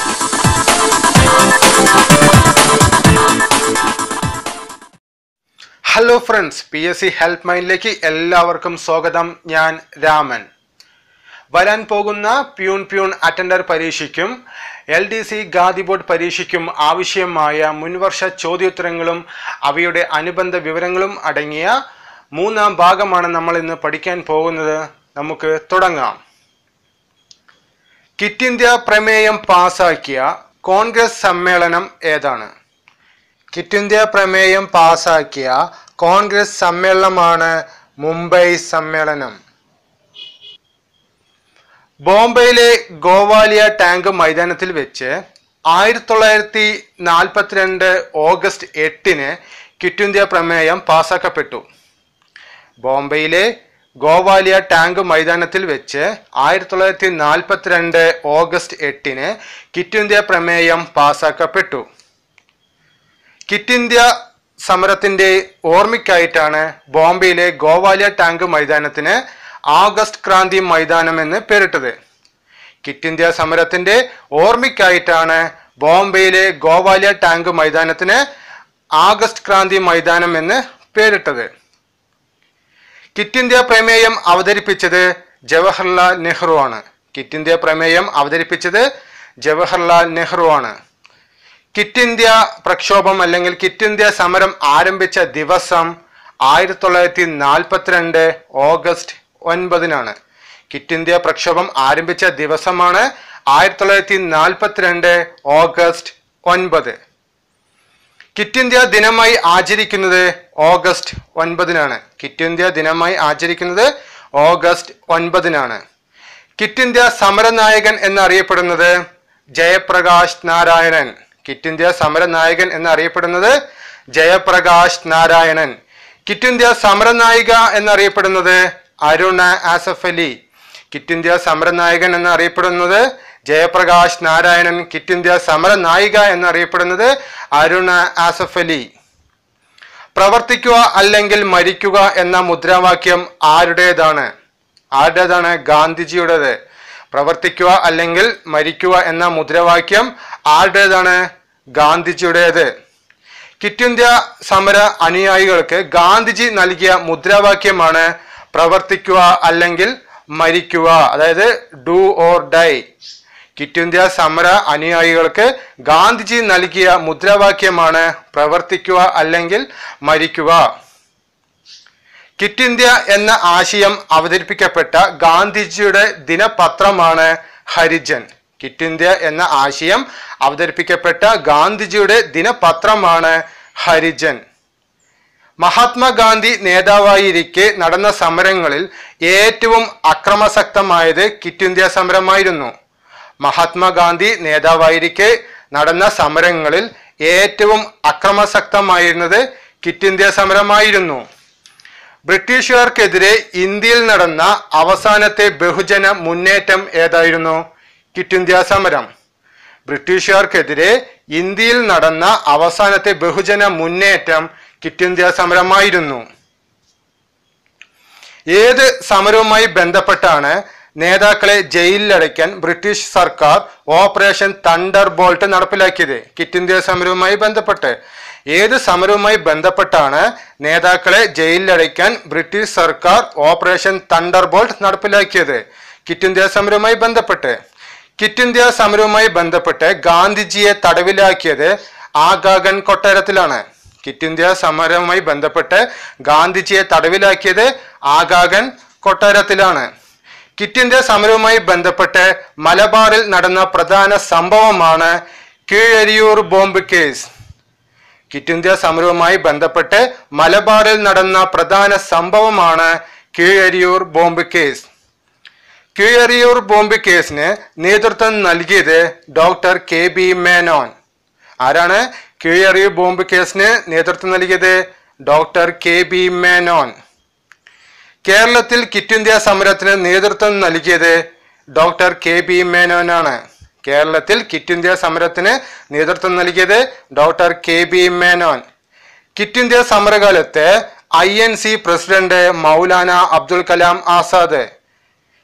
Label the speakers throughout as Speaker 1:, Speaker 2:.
Speaker 1: hello friends P S C help മൈൻഡിലേക്ക് എല്ലാവർക്കും സ്വാഗതം ഞാൻ രാമൻ വരാൻ പോകുന്ന പ്യൂൺ പ്യൂൺ അറ്റൻഡർ പരീക്ഷയ്ക്കും എൽ ഡി സി ഗാദി ബോർഡ് പരീക്ഷയ്ക്കും ആവശ്യമായ മുൻവർഷ ചോദ്യോത്തരങ്ങളും അവയുടെ അനുബന്ധ വിവരങ്ങളും അടങ്ങിയ മൂന്നാം ഭാഗമാണ് നമ്മൾ ഇന്ന് പഠിക്കാൻ പോകുന്നത് നമുക്ക് തുടങ്ങാം കിറ്റ് ഇന്ത്യ പ്രമേയം പാസാക്കിയ കോൺഗ്രസ് സമ്മേളനം ഏതാണ് കിറ്റ് ഇന്ത്യ പ്രമേയം പാസാക്കിയ കോൺഗ്രസ് സമ്മേളനമാണ് മുംബൈ സമ്മേളനം ബോംബെയിലെ ഗോവാലിയ ടാങ്ക് മൈതാനത്തിൽ വെച്ച് ആയിരത്തി തൊള്ളായിരത്തി നാൽപ്പത്തിരണ്ട് ഓഗസ്റ്റ് എട്ടിന് കിറ്റ് ഇന്ത്യ പ്രമേയം പാസാക്കപ്പെട്ടു ബോംബെയിലെ ഗോവാലിയ ടാങ്ക് മൈതാനത്തിൽ വെച്ച് ആയിരത്തി തൊള്ളായിരത്തി നാൽപ്പത്തിരണ്ട് ഓഗസ്റ്റ് എട്ടിന് കിറ്റ് ഇന്ത്യ പ്രമേയം പാസാക്കപ്പെട്ടു കിറ്റ് ഇന്ത്യ സമരത്തിന്റെ ഓർമ്മയ്ക്കായിട്ടാണ് ബോംബെയിലെ ഗോവാലിയ ടാങ്ക് മൈതാനത്തിന് ആഗസ്റ്റ് ക്രാന്തി മൈതാനം എന്ന് പേരിട്ടത് കിറ്റ് ഇന്ത്യ സമരത്തിന്റെ ഓർമ്മയ്ക്കായിട്ടാണ് ബോംബെയിലെ ഗോവാലിയ ടാങ്ക് മൈതാനത്തിന് ആഗസ്റ്റ് ക്രാന്തി മൈതാനം എന്ന് പേരിട്ടത് കിറ്റ് ഇന്ത്യ പ്രമേയം അവതരിപ്പിച്ചത് ജവഹർലാൽ നെഹ്റു ആണ് കിറ്റ് ഇന്ത്യ പ്രമേയം അവതരിപ്പിച്ചത് ജവഹർലാൽ നെഹ്റു ആണ് കിറ്റ് ഇന്ത്യ പ്രക്ഷോഭം അല്ലെങ്കിൽ കിറ്റ് ഇന്ത്യ സമരം ആരംഭിച്ച ദിവസം ആയിരത്തി തൊള്ളായിരത്തി നാൽപ്പത്തിരണ്ട് ഓഗസ്റ്റ് ഒൻപതിനാണ് കിറ്റ് ഇന്ത്യ പ്രക്ഷോഭം ആരംഭിച്ച ദിവസമാണ് ആയിരത്തി തൊള്ളായിരത്തി നാൽപ്പത്തിരണ്ട് ഓഗസ്റ്റ് ഒൻപത് കിറ്റ് ഇന്ത്യ ദിനമായി ആചരിക്കുന്നത് ഓഗസ്റ്റ് ഒൻപതിനാണ് കിറ്റ് ഇന്ത്യ ദിനമായി ആചരിക്കുന്നത് ഓഗസ്റ്റ് ഒൻപതിനാണ് കിറ്റ് ഇന്ത്യ സമരനായകൻ എന്നറിയപ്പെടുന്നത് ജയപ്രകാശ് നാരായണൻ കിറ്റ് ഇന്ത്യ സമരനായകൻ എന്നറിയപ്പെടുന്നത് ജയപ്രകാശ് നാരായണൻ കിറ്റ് ഇന്ത്യ സമരനായിക എന്നറിയപ്പെടുന്നത് അരുണ ആസഫ് അലി കിറ്റ് ഇന്ത്യ സമരനായകൻ എന്നറിയപ്പെടുന്നത് ജയപ്രകാശ് നാരായണൻ കിറ്റ് ഇന്ത്യ സമരനായിക എന്നറിയപ്പെടുന്നത് അരുണ ആസഫ് അലി പ്രവർത്തിക്കുക അല്ലെങ്കിൽ മരിക്കുക എന്ന മുദ്രാവാക്യം ആരുടേതാണ് ആരുടേതാണ് ഗാന്ധിജിയുടേത് പ്രവർത്തിക്കുക അല്ലെങ്കിൽ മരിക്കുക എന്ന മുദ്രാവാക്യം ആരുടേതാണ് ഗാന്ധിജിയുടേത് കിറ്റ് ഇന്ത്യ സമര അനുയായികൾക്ക് ഗാന്ധിജി നൽകിയ മുദ്രാവാക്യമാണ് പ്രവർത്തിക്കുക അല്ലെങ്കിൽ മരിക്കുക അതായത് do or die Quit India സമര അനുയായികൾക്ക് ഗാന്ധിജി നൽകിയ മുദ്രാവാക്യമാണ് പ്രവർത്തിക്കുക അല്ലെങ്കിൽ മരിക്കുക കിറ്റ് ഇന്ത്യ എന്ന ആശയം അവതരിപ്പിക്കപ്പെട്ട ഗാന്ധിജിയുടെ ദിനപത്രമാണ് ഹരിജൻ കിറ്റ് ഇന്ത്യ എന്ന ആശയം അവതരിപ്പിക്കപ്പെട്ട ഗാന്ധിജിയുടെ ദിനപത്രമാണ് ഹരിജൻ മഹാത്മാഗാന്ധി നേതാവായിരിക്കെ നടന്ന സമരങ്ങളിൽ ഏറ്റവും അക്രമസക്തമായത് കിറ്റ് ഇന്ത്യ സമരമായിരുന്നു മഹാത്മാഗാന്ധി നേതാവായിരിക്കെ നടന്ന സമരങ്ങളിൽ ഏറ്റവും അക്രമസക്തമായിരുന്നത് കിറ്റ് ഇന്ത്യ സമരമായിരുന്നു ബ്രിട്ടീഷുകാർക്കെതിരെ ഇന്ത്യയിൽ നടന്ന അവസാനത്തെ ബഹുജന മുന്നേറ്റം ഏതായിരുന്നു കിറ്റ് ഇന്ത്യ സമരം ബ്രിട്ടീഷുകാർക്കെതിരെ ഇന്ത്യയിൽ നടന്ന അവസാനത്തെ ബഹുജന മുന്നേറ്റം കിറ്റ് ഇന്ത്യ സമരമായിരുന്നു ഏത് സമരവുമായി ബന്ധപ്പെട്ടാണ് നേതാക്കളെ ജയിലിലടയ്ക്കാൻ ബ്രിട്ടീഷ് സർക്കാർ ഓപ്പറേഷൻ തണ്ടർ ബോൾട്ട് നടപ്പിലാക്കിയത് കിറ്റ് ഇന്ത്യ സമരവുമായി ബന്ധപ്പെട്ട് ഏത് സമരവുമായി ബന്ധപ്പെട്ടാണ് നേതാക്കളെ ജയിലിലടയ്ക്കാൻ ബ്രിട്ടീഷ് സർക്കാർ ഓപ്പറേഷൻ തണ്ടർ ബോൾട്ട് നടപ്പിലാക്കിയത് കിറ്റ് ഇന്ത്യ സമരവുമായി ബന്ധപ്പെട്ട് കിറ്റ് ഇന്ത്യ സമരവുമായി ബന്ധപ്പെട്ട് ഗാന്ധിജിയെ തടവിലാക്കിയത് ആഗാഗൻ കൊട്ടാരത്തിലാണ് കിറ്റ് ഇന്ത്യ സമരവുമായി ബന്ധപ്പെട്ട് ഗാന്ധിജിയെ തടവിലാക്കിയത് ആഗാഗൻ കൊട്ടാരത്തിലാണ് കിറ്റ് ഇന്ത്യ സമരവുമായി ബന്ധപ്പെട്ട് മലബാറിൽ നടന്ന പ്രധാന സംഭവമാണ് Keezhariyur bomb case Quit India സമരവുമായി ബന്ധപ്പെട്ട് മലബാറിൽ നടന്ന പ്രധാന സംഭവമാണ് Keezhariyur bomb case Keezhariyur bomb കേസിന് നേതൃത്വം നൽകിയത് ഡോക്ടർ കെ ബി മേനോൻ ആരാണ് കീഴരിയൂർ ബോംബ് കേസിന് നേതൃത്വം നൽകിയത് ഡോക്ടർ കെ ബി മേനോൻ കേരളത്തിൽ കിറ്റ് ഇന്ത്യ സമരത്തിന് നേതൃത്വം നൽകിയത് ഡോക്ടർ കെ ബി മേനോനാണ് കേരളത്തിൽ കിറ്റ് ഇന്ത്യ സമരത്തിന് നേതൃത്വം നൽകിയത് doctor K B Menon Quit India സമരകാലത്ത് I N C president Maulana Abdul Kalam Azad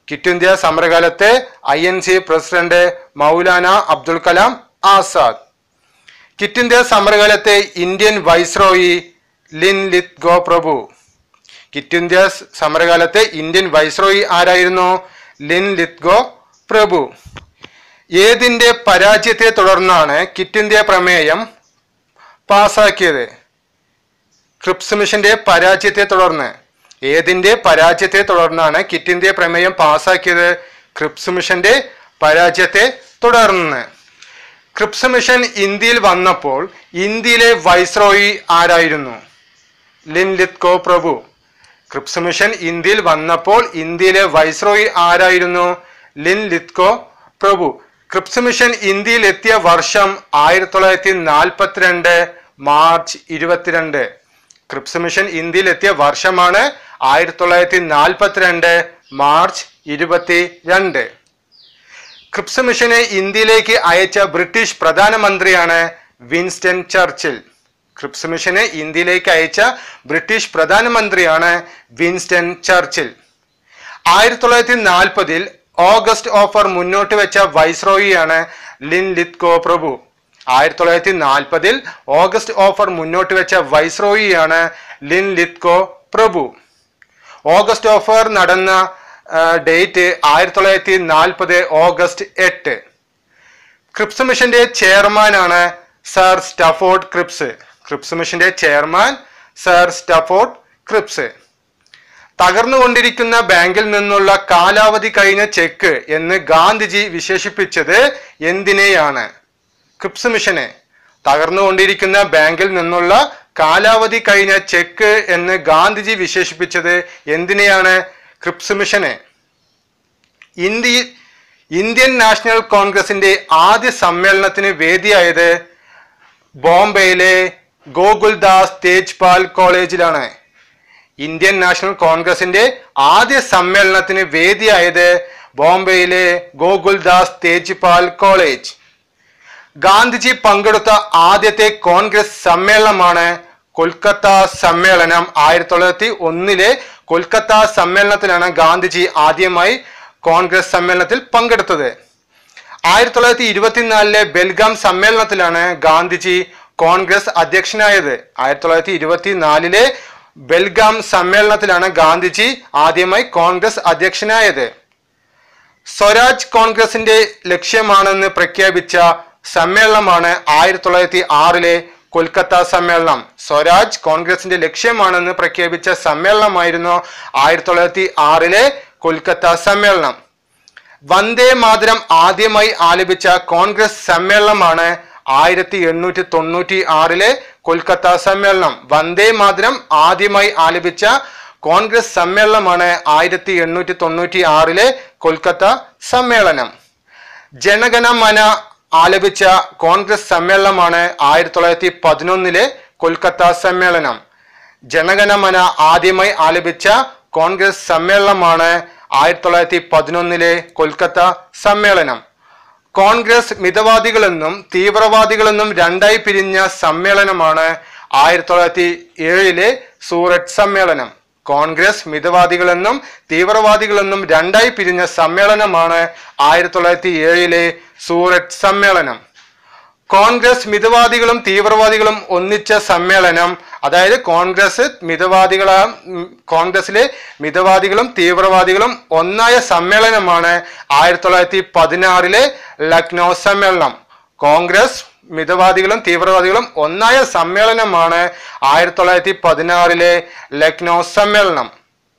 Speaker 1: Quit India സമരകാലത്തെ I N C president Maulana Abdul Kalam Azad Quit India സമരകാലത്തെ Indian viceroy Linlithgow പ്രഭു ക്വിറ്റ് ഇന്ത്യ സമരകാലത്തെ ഇന്ത്യൻ വൈസ്രോയി ആരായിരുന്നു ലിൻ ലിത് ഗോ പ്രഭു ഏതിന്റെ പരാജയത്തെ തുടർന്നാണ് ക്വിറ്റ് ഇന്ത്യ പ്രമേയം പാസാക്കിയത് ക്രിപ്സ് മിഷന്റെ പരാജയത്തെ തുടർന്ന് ഏതിന്റെ പരാജയത്തെ തുടർന്നാണ് ക്വിറ്റ് ഇന്ത്യ പ്രമേയം പാസാക്കിയത് ക്രിപ്സ് മിഷന്റെ പരാജയത്തെ തുടർന്ന് ക്രിപ്സ് മിഷൻ ഇന്ത്യയിൽ വന്നപ്പോൾ ഇന്ത്യയിലെ വൈസ്രോയി ആരായിരുന്നു ലിൻ ലിത്കോ പ്രഭു ക്രിപ്സ് മിഷൻ ഇന്ത്യയിൽ വന്നപ്പോൾ ഇന്ത്യയിലെ വൈസ്രോയി ആരായിരുന്നു ലിൻ ലിത്കോ പ്രഭു ക്രിപ്സ് മിഷൻ ഇന്ത്യയിൽ എത്തിയ വർഷം ആയിരത്തി തൊള്ളായിരത്തി നാൽപ്പത്തിരണ്ട് മാർച്ച് ഇരുപത്തിരണ്ട് ക്രിപ്സ് മിഷൻ ഇന്ത്യയിൽ എത്തിയ വർഷമാണ് ആയിരത്തി തൊള്ളായിരത്തി നാൽപ്പത്തിരണ്ട് മാർച്ച് ഇരുപത്തി രണ്ട് ക്രിപ്സ് മിഷനെ ഇന്ത്യയിലേക്ക് അയച്ച ബ്രിട്ടീഷ് പ്രധാനമന്ത്രിയാണ് വിൻസ്റ്റൺ ചർച്ചിൽ ക്രിപ്സ് മിഷനെ ഇന്ത്യയിലേക്ക് അയച്ച ബ്രിട്ടീഷ് പ്രധാനമന്ത്രിയാണ് വിൻസ്റ്റൺ ചർച്ചിൽ ആയിരത്തി തൊള്ളായിരത്തി നാൽപ്പതിൽ ഓഗസ്റ്റ് ഓഫർ മുന്നോട്ട് വെച്ച വൈസ്രോയിയാണ് ലിൻ ലിത്കോ പ്രഭു ആയിരത്തി തൊള്ളായിരത്തി നാൽപ്പതിൽ ഓഗസ്റ്റ് ഓഫർ മുന്നോട്ട് വെച്ച വൈസ്രോയിയാണ് ലിൻ ലിത്കോ പ്രഭു ഓഗസ്റ്റ് ഓഫർ നടന്ന ഡേറ്റ് ആയിരത്തി തൊള്ളായിരത്തി നാൽപ്പത് ഓഗസ്റ്റ് എട്ട് ക്രിപ്സ് മിഷന്റെ ചെയർമാനാണ് സർ സ്റ്റഫോർഡ് ക്രിപ്സ് ക്രിപ്സ് മിഷന്റെ ചെയർമാൻ സർ സ്റ്റഫോർഡ് ക്രിപ്സ് തകർന്നുകൊണ്ടിരിക്കുന്ന ബാങ്കിൽ നിന്നുള്ള കാലാവധി കഴിഞ്ഞ ചെക്ക് എന്ന് ഗാന്ധിജി വിശേഷിപ്പിച്ചത് എന്തിനെയാണ് ക്രിപ്സ് മിഷനെ തകർന്നുകൊണ്ടിരിക്കുന്ന ബാങ്കിൽ നിന്നുള്ള കാലാവധി കഴിഞ്ഞ ചെക്ക് എന്ന് ഗാന്ധിജി വിശേഷിപ്പിച്ചത് എന്തിനെയാണ് ക്രിപ്സ് മിഷനെ ഇന്ത്യ ഇന്ത്യൻ നാഷണൽ കോൺഗ്രസിന്റെ ആദ്യ സമ്മേളനത്തിന് വേദിയായത് ബോംബെയിലെ ഗോകുൽദാസ് തേജ്പാൽ കോളേജിലാണ് ഇന്ത്യൻ നാഷണൽ കോൺഗ്രസിന്റെ ആദ്യ സമ്മേളനത്തിന് വേദിയായത് ബോംബെയിലെ ഗോകുൽദാസ് തേജ്പാൽ കോളേജ് ഗാന്ധിജി പങ്കെടുത്ത ആദ്യത്തെ കോൺഗ്രസ് സമ്മേളനമാണ് കൊൽക്കത്ത സമ്മേളനം ആയിരത്തി തൊള്ളായിരത്തി ഒന്നിലെ കൊൽക്കത്ത സമ്മേളനത്തിലാണ് ഗാന്ധിജി ആദ്യമായി കോൺഗ്രസ് സമ്മേളനത്തിൽ പങ്കെടുത്തത് ആയിരത്തി തൊള്ളായിരത്തി ഇരുപത്തിനാലിലെ ബെൽഗാം സമ്മേളനത്തിലാണ് ഗാന്ധിജി കോൺഗ്രസ് അധ്യക്ഷനായത് ആയിരത്തി തൊള്ളായിരത്തി ഇരുപത്തിനാലിലെ ബെൽഗാം സമ്മേളനത്തിലാണ് ഗാന്ധിജി ആദ്യമായി കോൺഗ്രസ് അധ്യക്ഷനായത് സ്വരാജ് കോൺഗ്രസിന്റെ ലക്ഷ്യമാണെന്ന് പ്രഖ്യാപിച്ച സമ്മേളനമാണ് ആയിരത്തി തൊള്ളായിരത്തി ആറിലെ കൊൽക്കത്ത സമ്മേളനം സ്വരാജ് കോൺഗ്രസിന്റെ ലക്ഷ്യമാണെന്ന് പ്രഖ്യാപിച്ച സമ്മേളനമായിരുന്നു ആയിരത്തി തൊള്ളായിരത്തി ആറിലെ കൊൽക്കത്ത സമ്മേളനം വന്ദേ മാതരം ആദ്യമായി ആലപിച്ച കോൺഗ്രസ് സമ്മേളനമാണ് ആയിരത്തി എണ്ണൂറ്റി തൊണ്ണൂറ്റി ആറിലെ കൊൽക്കത്ത സമ്മേളനം വന്ദേ മാതരം ആദ്യമായി ആലപിച്ച കോൺഗ്രസ് സമ്മേളനമാണ് ആയിരത്തി എണ്ണൂറ്റി തൊണ്ണൂറ്റി ആറിലെ കൊൽക്കത്ത സമ്മേളനം ജനഗണമന ആലപിച്ച കോൺഗ്രസ് സമ്മേളനമാണ് ആയിരത്തി തൊള്ളായിരത്തി പതിനൊന്നിലെ കൊൽക്കത്ത സമ്മേളനം ജനഗണമന ആദ്യമായി ആലപിച്ച കോൺഗ്രസ് സമ്മേളനമാണ് ആയിരത്തി തൊള്ളായിരത്തി പതിനൊന്നിലെ കൊൽക്കത്ത സമ്മേളനം കോൺഗ്രസ് മിതവാദികളെന്നും തീവ്രവാദികളെന്നും രണ്ടായി പിരിഞ്ഞ സമ്മേളനമാണ് ആയിരത്തി തൊള്ളായിരത്തി ഏഴിലെ സൂററ്റ് സമ്മേളനം കോൺഗ്രസ് മിതവാദികളെന്നും തീവ്രവാദികളെന്നും രണ്ടായി പിരിഞ്ഞ സമ്മേളനമാണ് ആയിരത്തി തൊള്ളായിരത്തി ഏഴിലെ സൂററ്റ് സമ്മേളനം കോൺഗ്രസ് മിതവാദികളും തീവ്രവാദികളും ഒന്നിച്ച സമ്മേളനം അതായത് കോൺഗ്രസ് മിതവാദികളാ ഉം, കോൺഗ്രസിലെ മിതവാദികളും തീവ്രവാദികളും ഒന്നായ സമ്മേളനമാണ് ആയിരത്തി തൊള്ളായിരത്തി പതിനാറിലെ ലക്നൗ സമ്മേളനം കോൺഗ്രസ് മിതവാദികളും തീവ്രവാദികളും ഒന്നായ സമ്മേളനമാണ് ആയിരത്തി തൊള്ളായിരത്തി പതിനാറിലെ ലക്നൗ സമ്മേളനം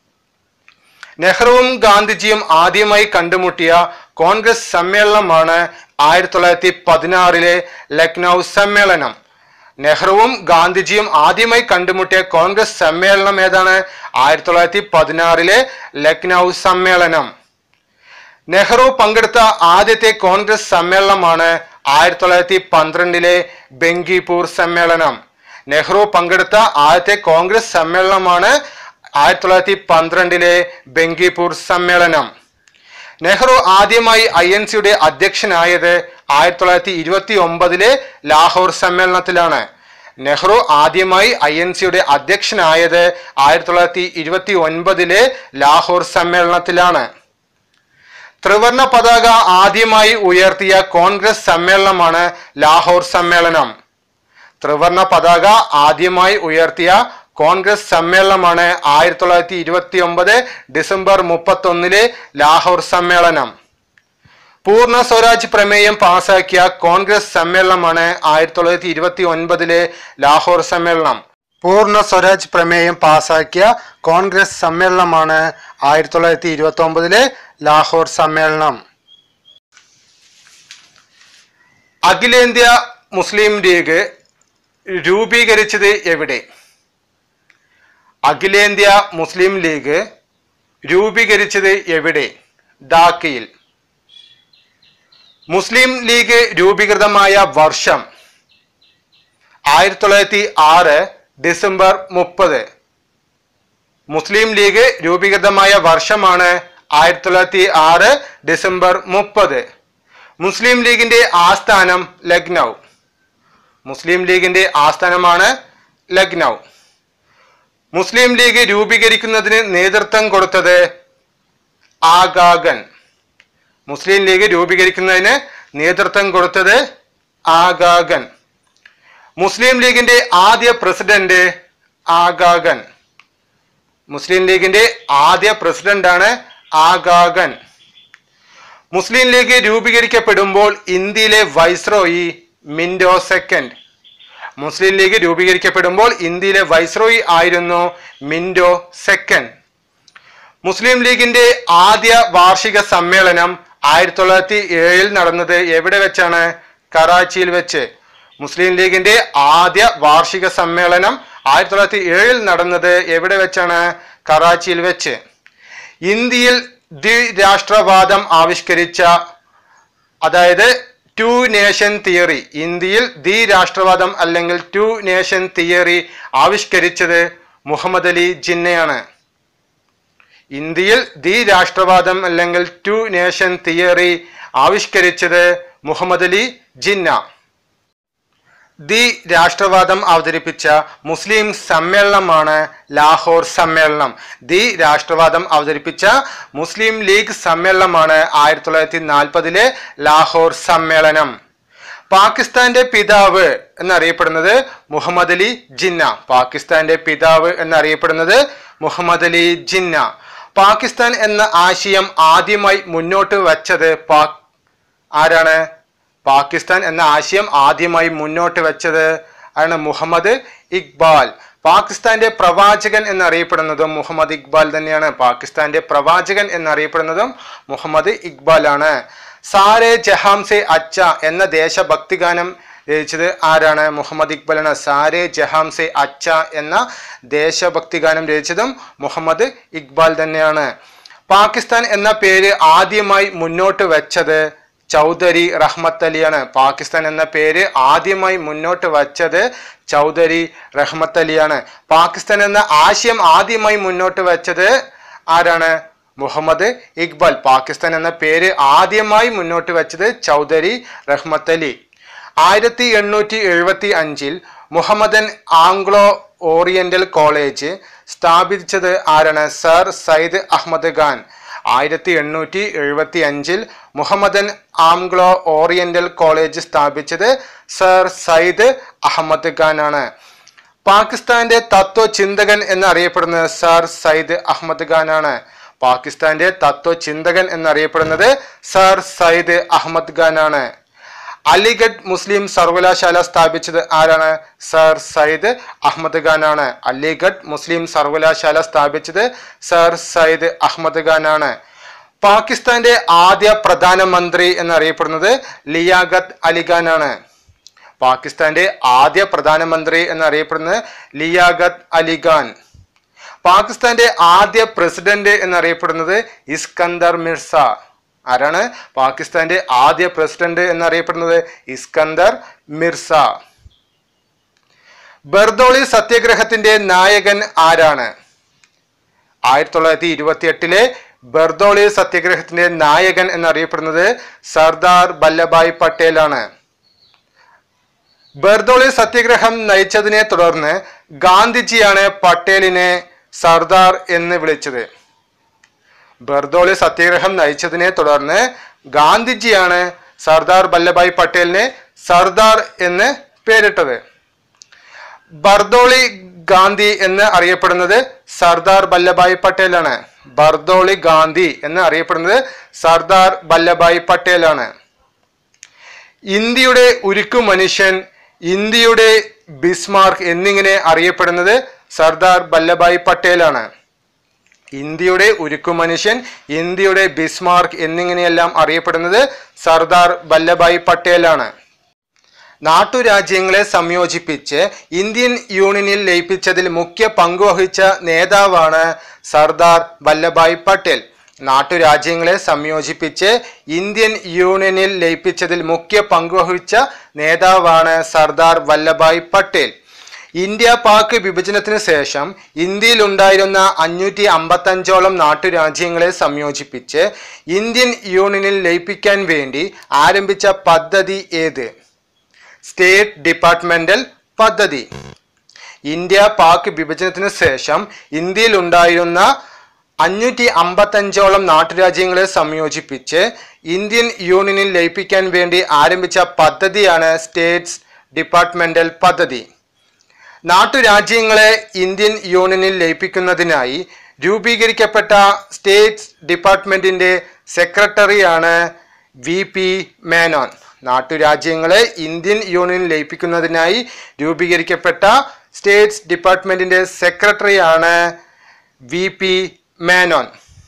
Speaker 1: നെഹ്റുവും ഗാന്ധിജിയും ആദ്യമായി കണ്ടുമുട്ടിയ കോൺഗ്രസ് സമ്മേളനമാണ് ആയിരത്തി തൊള്ളായിരത്തി പതിനാറിലെ ലക്നൗ സമ്മേളനം നെഹ്റുവും ഗാന്ധിജിയും ആദ്യമായി കണ്ടുമുട്ടിയ കോൺഗ്രസ് സമ്മേളനം ഏതാണ് ആയിരത്തി തൊള്ളായിരത്തി പതിനാറിലെ ലക്നൗ സമ്മേളനം നെഹ്റു പങ്കെടുത്ത ആദ്യത്തെ കോൺഗ്രസ് സമ്മേളനമാണ് ആയിരത്തി തൊള്ളായിരത്തി പന്ത്രണ്ടിലെ ബെങ്കിപൂർ സമ്മേളനം നെഹ്റു പങ്കെടുത്ത ആദ്യത്തെ കോൺഗ്രസ് സമ്മേളനമാണ് ആയിരത്തി തൊള്ളായിരത്തി പന്ത്രണ്ടിലെ ബെങ്കിപൂർ സമ്മേളനം നെഹ്റു ആദ്യമായി ഐ എൻ സിയുടെ അധ്യക്ഷനായത് ആയിരത്തി തൊള്ളായിരത്തി ഇരുപത്തി ഒമ്പതിലെ ലാഹോർ സമ്മേളനത്തിലാണ് നെഹ്റു ആദ്യമായി ഐ എൻ സിയുടെ അധ്യക്ഷനായത് ആയിരത്തി തൊള്ളായിരത്തി ഇരുപത്തി ഒൻപതിലെ ലാഹോർ സമ്മേളനത്തിലാണ് ത്രിവർണ പതാക ആദ്യമായി ഉയർത്തിയ കോൺഗ്രസ് സമ്മേളനമാണ് ലാഹോർ സമ്മേളനം ത്രിവർണ പതാക ആദ്യമായി ഉയർത്തിയ കോൺഗ്രസ് സമ്മേളനമാണ് ആയിരത്തി തൊള്ളായിരത്തി ഇരുപത്തി ഒമ്പത് ഡിസംബർ മുപ്പത്തൊന്നിലെ ലാഹോർ സമ്മേളനം പൂർണ്ണ സ്വരാജ് പ്രമേയം പാസാക്കിയ കോൺഗ്രസ് സമ്മേളനമാണ് ആയിരത്തി തൊള്ളായിരത്തി ഇരുപത്തി ഒൻപതിലെ ലാഹോർ സമ്മേളനം പൂർണ്ണ സ്വരാജ് പ്രമേയം പാസാക്കിയ കോൺഗ്രസ് സമ്മേളനമാണ് ആയിരത്തി തൊള്ളായിരത്തി ഇരുപത്തി ഒമ്പതിലെ ലാഹോർ സമ്മേളനം അഖിലേന്ത്യാ മുസ്ലിം ലീഗ് രൂപീകരിച്ചത് എവിടെ അഖിലേന്ത്യാ മുസ്ലിം ലീഗ് രൂപീകരിച്ചത് എവിടെ ഢാക്കയിൽ മുസ്ലിം ലീഗ് രൂപീകൃതമായ വർഷം ആയിരത്തി തൊള്ളായിരത്തി ആറ് ഡിസംബർ മുപ്പത് മുസ്ലിം ലീഗ് രൂപീകൃതമായ വർഷമാണ് ആയിരത്തി തൊള്ളായിരത്തി ആറ് ഡിസംബർ മുപ്പത് മുസ്ലിം ലീഗിന്റെ ആസ്ഥാനം ലക്നൗ മുസ്ലിം ലീഗിന്റെ ആസ്ഥാനമാണ് ലക്നൗ മുസ്ലിം ലീഗ് രൂപീകരിക്കുന്നതിന് നേതൃത്വം കൊടുത്തത് ആഗാഗൻ മുസ്ലിം ലീഗ് രൂപീകരിക്കുന്നതിന് നേതൃത്വം കൊടുത്തത് ആഗാഗൻ മുസ്ലിം ലീഗിന്റെ ആദ്യ പ്രസിഡന്റ് ആഗാഗൻ മുസ്ലിം ലീഗിന്റെ ആദ്യ പ്രസിഡന്റാണ് ആഗാഗൻ മുസ്ലിം ലീഗ് രൂപീകരിക്കപ്പെടുമ്പോൾ ഇന്ത്യയിലെ viceroy Minto second Muslim League രൂപീകരിക്കപ്പെടുമ്പോൾ ഇന്ത്യയിലെ വൈസ്രോയി ആയിരുന്നു മിൻഡോ സെക്കൻഡ് മുസ്ലിം ലീഗിന്റെ ആദ്യ വാർഷിക സമ്മേളനം ആയിരത്തി തൊള്ളായിരത്തി ഏഴിൽ നടന്നത് എവിടെ വെച്ചാണ് കറാച്ചിയിൽ വെച്ച് മുസ്ലിം ലീഗിന്റെ ആദ്യ വാർഷിക സമ്മേളനം ആയിരത്തി തൊള്ളായിരത്തി ഏഴിൽ നടന്നത് എവിടെ വെച്ചാണ് കറാച്ചിയിൽ വെച്ച് ഇന്ത്യയിൽ ദ്വിരാഷ്ട്രവാദം ആവിഷ്കരിച്ച അതായത് ടു നേഷൻ തിയറി ഇന്ത്യയിൽ ദ്വിരാഷ്ട്രവാദം അല്ലെങ്കിൽ ടു നേഷൻ തിയറി ആവിഷ്കരിച്ചത് മുഹമ്മദ് അലി ജിന്നയാണ് ഇന്ത്യയിൽ ദ്വിരാഷ്ട്രവാദം അല്ലെങ്കിൽ ടു നേഷൻ തിയറി ആവിഷ്കരിച്ചത് മുഹമ്മദ് അലി ജിന്ന ദി രാഷ്ട്രവാദം അവതരിപ്പിച്ച മുസ്ലിം സമ്മേളനമാണ് ലാഹോർ സമ്മേളനം ദി രാഷ്ട്രവാദം അവതരിപ്പിച്ച മുസ്ലിം ലീഗ് സമ്മേളനമാണ് ആയിരത്തി തൊള്ളായിരത്തി നാൽപ്പതിലെ ലാഹോർ സമ്മേളനം പാകിസ്ഥാന്റെ പിതാവ് എന്നറിയപ്പെടുന്നത് മുഹമ്മദ് അലി ജിന്ന പാകിസ്ഥാന്റെ പിതാവ് എന്നറിയപ്പെടുന്നത് മുഹമ്മദ് അലി ജിന്ന പാകിസ്ഥാൻ എന്ന ആശയം ആദ്യമായി മുന്നോട്ട് വച്ചത് പാക് ആരാണ് പാകിസ്ഥാൻ എന്ന ആശയം ആദ്യമായി മുന്നോട്ട് വെച്ചത് ആണ് മുഹമ്മദ് ഇക്ബാൽ പാകിസ്ഥാന്റെ പ്രവാചകൻ എന്നറിയപ്പെടുന്നതും മുഹമ്മദ് ഇക്ബാൽ തന്നെയാണ് പാകിസ്ഥാന്റെ പ്രവാചകൻ എന്നറിയപ്പെടുന്നതും മുഹമ്മദ് ഇക്ബാൽ ആണ് സാരെ ജഹാം സെ അച്ച എന്ന ദേശഭക്തി ഗാനം രചിച്ചത് ആരാണ് മുഹമ്മദ് ഇക്ബാലാണ് സാരെ ജഹാം സെ അച്ച എന്ന ദേശഭക്തി ഗാനം രചിച്ചതും മുഹമ്മദ് ഇക്ബാൽ തന്നെയാണ് പാകിസ്ഥാൻ എന്ന പേര് ആദ്യമായി മുന്നോട്ട് വെച്ചത് ചൗധരി റഹ്മത്ത് അലിയാണ് പാകിസ്ഥാൻ എന്ന പേര് ആദ്യമായി മുന്നോട്ട് വച്ചത് ചൗധരി റഹ്മത്ത് അലിയാണ് പാകിസ്ഥാൻ എന്ന ആശയം ആദ്യമായി മുന്നോട്ട് വെച്ചത് ആരാണ് മുഹമ്മദ് ഇക്ബാൽ പാകിസ്ഥാൻ എന്ന പേര് ആദ്യമായി മുന്നോട്ട് വെച്ചത് ചൗധരി റഹ്മത്ത് അലി ആയിരത്തി എണ്ണൂറ്റി എഴുപത്തി അഞ്ചിൽ മുഹമ്മദൻ ആംഗ്ലോ ഓറിയന്റൽ കോളേജ് സ്ഥാപിച്ചത് ആരാണ് സർ സയ്യിദ് അഹമ്മദ് ഖാൻ ആയിരത്തി എണ്ണൂറ്റി എഴുപത്തി അഞ്ചിൽ മുഹമ്മദൻ ആംഗ്ലോ ഓറിയന്റൽ കോളേജ് സ്ഥാപിച്ചത് സർ സയ്യിദ് അഹമ്മദ് ഖാൻ ആണ് പാകിസ്ഥാന്റെ തത്വചിന്തകൻ എന്നറിയപ്പെടുന്നത് സർ സയ്യിദ് അഹമ്മദ് ഖാൻ ആണ് പാകിസ്ഥാന്റെ തത്വചിന്തകൻ എന്നറിയപ്പെടുന്നത് സർ സയ്യിദ് അഹമ്മദ് ഖാൻ ആണ് അലിഗഡ് മുസ്ലിം സർവകലാശാല സ്ഥാപിച്ചത് ആരാണ് സർ സയ്യിദ് അഹമ്മദ് ഖാൻ ആണ് അലിഗഡ് മുസ്ലിം സർവകലാശാല സ്ഥാപിച്ചത് സർ സയ്യിദ് അഹമ്മദ് ഖാൻ ആണ് പാകിസ്ഥാന്റെ ആദ്യ പ്രധാനമന്ത്രി എന്നറിയപ്പെടുന്നത് ലിയാഖത്ത് അലിഖാൻ ആണ് പാകിസ്ഥാന്റെ ആദ്യ പ്രധാനമന്ത്രി എന്നറിയപ്പെടുന്നത് ലിയാഖത്ത് അലിഖാൻ പാകിസ്ഥാന്റെ ആദ്യ പ്രസിഡന്റ് എന്നറിയപ്പെടുന്നത് ഇസ്കന്ദർ മിർസ ആരാണ് പാകിസ്ഥാന്റെ ആദ്യ പ്രസിഡന്റ് എന്നറിയപ്പെടുന്നത് ഇസ്കന്ദർ മിർസ ബർദോളി സത്യാഗ്രഹത്തിന്റെ നായകൻ ആരാണ് ആയിരത്തി തൊള്ളായിരത്തി ഇരുപത്തി എട്ടിലെ ബർദോളി സത്യാഗ്രഹത്തിന്റെ നായകൻ എന്നറിയപ്പെടുന്നത് സർദാർ വല്ലഭായ് പട്ടേലാണ് ബർദോളി സത്യാഗ്രഹം നയിച്ചതിനെ തുടർന്ന് ഗാന്ധിജിയാണ് പട്ടേലിനെ സർദാർ എന്ന് വിളിച്ചത് ബർദോളി സത്യാഗ്രഹം നയിച്ചതിനെ തുടർന്ന് ഗാന്ധിജിയാണ് സർദാർ വല്ലഭായ് പട്ടേലിനെ സർദാർ എന്ന് പേരിട്ടത് ബർദോളി ഗാന്ധി എന്ന് അറിയപ്പെടുന്നത് സർദാർ വല്ലഭായ് പട്ടേലാണ് ബർദോളി ഗാന്ധി എന്ന് അറിയപ്പെടുന്നത് സർദാർ വല്ലഭായ് പട്ടേലാണ് ഇന്ത്യയുടെ ഉരുക്കു മനുഷ്യൻ ഇന്ത്യയുടെ ബിസ്മാർക്ക് എന്നിങ്ങനെ അറിയപ്പെടുന്നത് സർദാർ വല്ലഭായ് പട്ടേലാണ് ഇന്ത്യയുടെ ഉരുക്കു മനുഷ്യൻ ഇന്ത്യയുടെ ബിസ്മാർക്ക് എന്നിങ്ങനെയെല്ലാം അറിയപ്പെടുന്നത് സർദാർ വല്ലഭായ് പട്ടേലാണ് നാട്ടുരാജ്യങ്ങളെ സംയോജിപ്പിച്ച് ഇന്ത്യൻ യൂണിയനിൽ ലയിപ്പിച്ചതിൽ മുഖ്യ പങ്കുവഹിച്ച നേതാവാണ് സർദാർ വല്ലഭായ് പട്ടേൽ നാട്ടുരാജ്യങ്ങളെ സംയോജിപ്പിച്ച് ഇന്ത്യൻ യൂണിയനിൽ ലയിപ്പിച്ചതിൽ മുഖ്യ പങ്കുവഹിച്ച നേതാവാണ് സർദാർ വല്ലഭായ് പട്ടേൽ ഇന്ത്യ പാക് വിഭജനത്തിന് ശേഷം ഇന്ത്യയിൽ ഉണ്ടായിരുന്ന അഞ്ഞൂറ്റി അമ്പത്തഞ്ചോളം നാട്ടുരാജ്യങ്ങളെ സംയോജിപ്പിച്ച് ഇന്ത്യൻ യൂണിയനിൽ ലയിപ്പിക്കാൻ വേണ്ടി ആരംഭിച്ച പദ്ധതി ഏത് സ്റ്റേറ്റ് ഡിപ്പാർട്ട്മെന്റൽ പദ്ധതി ഇന്ത്യ പാക് വിഭജനത്തിന് ശേഷം ഇന്ത്യയിൽ ഉണ്ടായിരുന്ന അഞ്ഞൂറ്റി അമ്പത്തഞ്ചോളം നാട്ടുരാജ്യങ്ങളെ സംയോജിപ്പിച്ച് ഇന്ത്യൻ യൂണിയനിൽ ലയിപ്പിക്കാൻ വേണ്ടി ആരംഭിച്ച പദ്ധതിയാണ് സ്റ്റേറ്റ്സ് ഡിപ്പാർട്ട്മെന്റൽ പദ്ധതി നാട്ടുരാജ്യങ്ങളെ ഇന്ത്യൻ യൂണിയനിൽ ലയിപ്പിക്കുന്നതിനായി രൂപീകരിക്കപ്പെട്ട സ്റ്റേറ്റ്സ് ഡിപ്പാർട്ട്മെന്റിന്റെ സെക്രട്ടറിയാണ് വി പി മേനോൻ നാട്ടുരാജ്യങ്ങളെ ഇന്ത്യൻ യൂണിയനിൽ ലയിപ്പിക്കുന്നതിനായി രൂപീകരിക്കപ്പെട്ട സ്റ്റേറ്റ്സ് ഡിപ്പാർട്ട്മെന്റിന്റെ സെക്രട്ടറിയാണ് വി പി മേനോൻ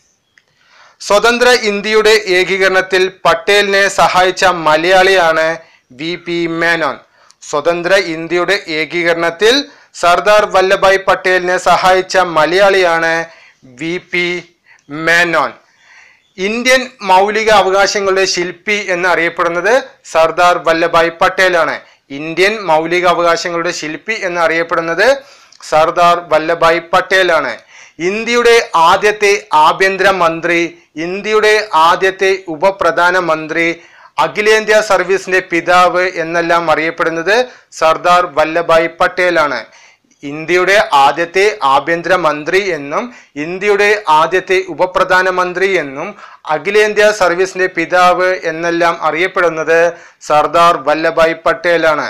Speaker 1: സ്വതന്ത്ര ഇന്ത്യയുടെ ഏകീകരണത്തിൽ പട്ടേലിനെ സഹായിച്ച മലയാളിയാണ് വി പി മേനോൻ സ്വതന്ത്ര ഇന്ത്യയുടെ ഏകീകരണത്തിൽ സർദാർ വല്ലഭായ് പട്ടേലിനെ സഹായിച്ച മലയാളിയാണ് വി പി മേനോൻ ഇന്ത്യൻ മൗലിക അവകാശങ്ങളുടെ ശില്പി എന്ന് അറിയപ്പെടുന്നത് സർദാർ വല്ലഭായ് പട്ടേലാണ് ഇന്ത്യൻ മൗലിക അവകാശങ്ങളുടെ ശില്പി എന്ന് അറിയപ്പെടുന്നത് സർദാർ വല്ലഭായ് പട്ടേലാണ് ഇന്ത്യയുടെ ആദ്യത്തെ ആഭ്യന്തര മന്ത്രി ഇന്ത്യയുടെ ആദ്യത്തെ ഉപപ്രധാനമന്ത്രി അഖിലേന്ത്യാ സർവീസിന്റെ പിതാവ് എന്നെല്ലാം അറിയപ്പെടുന്നത് സർദാർ വല്ലഭായ് പട്ടേലാണ് ഇന്ത്യയുടെ ആദ്യത്തെ ആഭ്യന്തര മന്ത്രി എന്നും ഇന്ത്യയുടെ ആദ്യത്തെ ഉപപ്രധാനമന്ത്രി എന്നും അഖിലേന്ത്യാ സർവീസിന്റെ പിതാവ് എന്നെല്ലാം അറിയപ്പെടുന്നത് സർദാർ വല്ലഭായ് പട്ടേലാണ്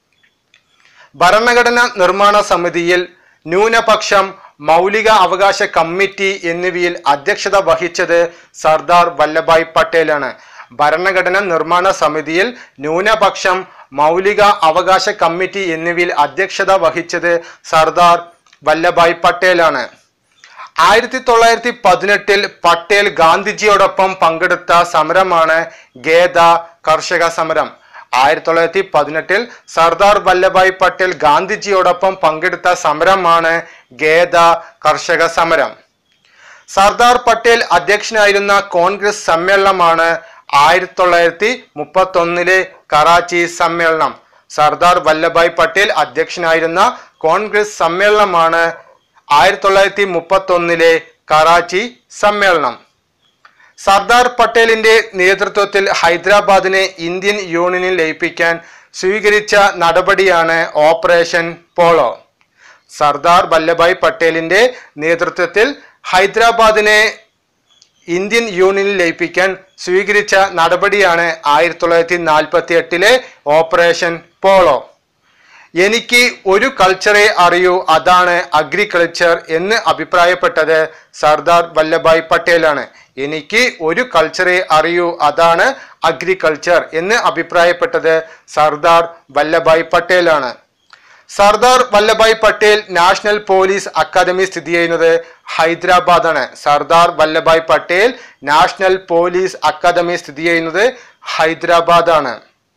Speaker 1: ഭരണഘടന നിർമ്മാണ സമിതിയിൽ ന്യൂനപക്ഷം മൗലിക അവകാശ കമ്മിറ്റി എന്നിവയിൽ അധ്യക്ഷത വഹിച്ചത് സർദാർ വല്ലഭായ് പട്ടേലാണ് ഭരണഘടന നിർമ്മാണ സമിതിയിൽ ന്യൂനപക്ഷം മൗലിക അവകാശ കമ്മിറ്റി എന്നിവയിൽ അധ്യക്ഷത വഹിച്ചത് സർദാർ വല്ലഭായ് പട്ടേലാണ് ആയിരത്തി തൊള്ളായിരത്തി പതിനെട്ടിൽ പട്ടേൽ ഗാന്ധിജിയോടൊപ്പം പങ്കെടുത്ത സമരമാണ് ഗേദ കർഷക സമരം ആയിരത്തി തൊള്ളായിരത്തി പതിനെട്ടിൽ സർദാർ വല്ലഭായ് പട്ടേൽ ഗാന്ധിജിയോടൊപ്പം പങ്കെടുത്ത സമരമാണ് ഗേദ കർഷക സമരം സർദാർ പട്ടേൽ അധ്യക്ഷനായിരുന്ന കോൺഗ്രസ് സമ്മേളനമാണ് ആയിരത്തി തൊള്ളായിരത്തി മുപ്പത്തി ഒന്നിലെ കറാച്ചി സമ്മേളനം സർദാർ വല്ലഭായ് പട്ടേൽ അധ്യക്ഷനായിരുന്ന കോൺഗ്രസ് സമ്മേളനമാണ് ആയിരത്തി തൊള്ളായിരത്തി മുപ്പത്തി ഒന്നിലെ കറാച്ചി സമ്മേളനം സർദാർ പട്ടേലിന്റെ നേതൃത്വത്തിൽ ഹൈദരാബാദിനെ ഇന്ത്യൻ യൂണിയനിൽ ലയിപ്പിക്കാൻ സ്വീകരിച്ച നടപടിയാണ് ഓപ്പറേഷൻ പോളോ സർദാർ വല്ലഭായ് പട്ടേലിന്റെ നേതൃത്വത്തിൽ ഹൈദരാബാദിനെ ഇന്ത്യൻ യൂണിയനിൽ ലയിപ്പിക്കാൻ സ്വീകരിച്ച നടപടിയാണ് ആയിരത്തി തൊള്ളായിരത്തി നാൽപ്പത്തി എട്ടിലെ ഓപ്പറേഷൻ പോളോ എനിക്ക് ഒരു കൾച്ചറെ അറിയൂ അതാണ് അഗ്രികൾച്ചർ എന്ന് അഭിപ്രായപ്പെട്ടത് സർദാർ വല്ലഭായ് പട്ടേലാണ് എനിക്ക് ഒരു കൾച്ചറെ അറിയൂ അതാണ് അഗ്രികൾച്ചർ എന്ന് അഭിപ്രായപ്പെട്ടത് സർദാർ വല്ലഭായ് പട്ടേലാണ് Sardar Vallabhbhai Patel national police academy സ്ഥിതി ചെയ്യുന്നത് ഹൈദരാബാദാണ് Sardar Vallabhbhai Patel national police academy സ്ഥിതി ചെയ്യുന്നത് ഹൈദരാബാദാണ്